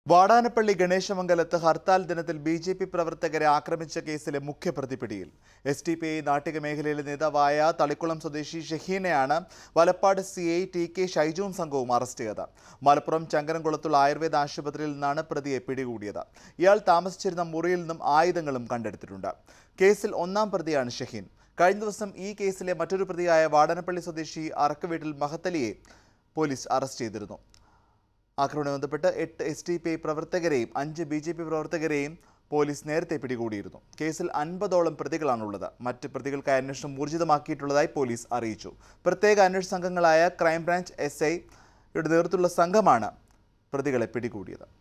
വാടാനപ്പള്ളി ഗണേശമംഗലത്ത് ഹർത്താൽ ദിനത്തിൽ B J P പ്രവർത്തകരെ ആക്രമിച്ച കേസിലെ മുഖ്യപ്രതി പിടിയിൽ S D P I Nattika മേഖലയിലെ നേതാവായ തളിക്കുളം സ്വദേശി ഷഹീനെയാണ് Valappad C I T K ഷൈജുവും സംഘവും അറസ്റ്റ് ചെയ്തത് മലപ്പുറം ചങ്കരംകുളത്തുള്ള ആയുർവേദ ആശുപത്രിയിൽ നിന്നാണ് പ്രതിയെ പിടികൂടിയത് ഇയാൾ താമസിച്ചിരുന്ന മുറിയിൽ നിന്നും ആയുധങ്ങളും കണ്ടെടുത്തിട്ടുണ്ട് കേസിൽ ഒന്നാം പ്രതിയാണ് ഷഹീൻ കഴിഞ്ഞ ദിവസം ഈ കേസിലെ മറ്റൊരു പ്രതിയായ വാടാനപ്പള്ളി സ്വദേശി അറക്കുവീട്ടിൽ മഹത്തലിയെ പോലീസ് അറസ്റ്റ് ചെയ്തിരുന്നു ആക്രമണവുമായി ബന്ധപ്പെട്ട് എട്ട് എസ് ടി പി ഐ പ്രവർത്തകരെയും അഞ്ച് ബി ജെ പി പ്രവർത്തകരെയും പോലീസ് നേരത്തെ പിടികൂടിയിരുന്നു കേസിൽ അൻപതോളം പ്രതികളാണുള്ളത് മറ്റ് പ്രതികൾക്കായി അന്വേഷണം ഊർജിതമാക്കിയിട്ടുള്ളതായി പോലീസ് അറിയിച്ചു പ്രത്യേക അന്വേഷണ സംഘങ്ങളായ ക്രൈംബ്രാഞ്ച് എസ് ഐ യുടെ നേതൃത്വത്തിലുള്ള സംഘമാണ് പ്രതികളെ പിടികൂടിയത്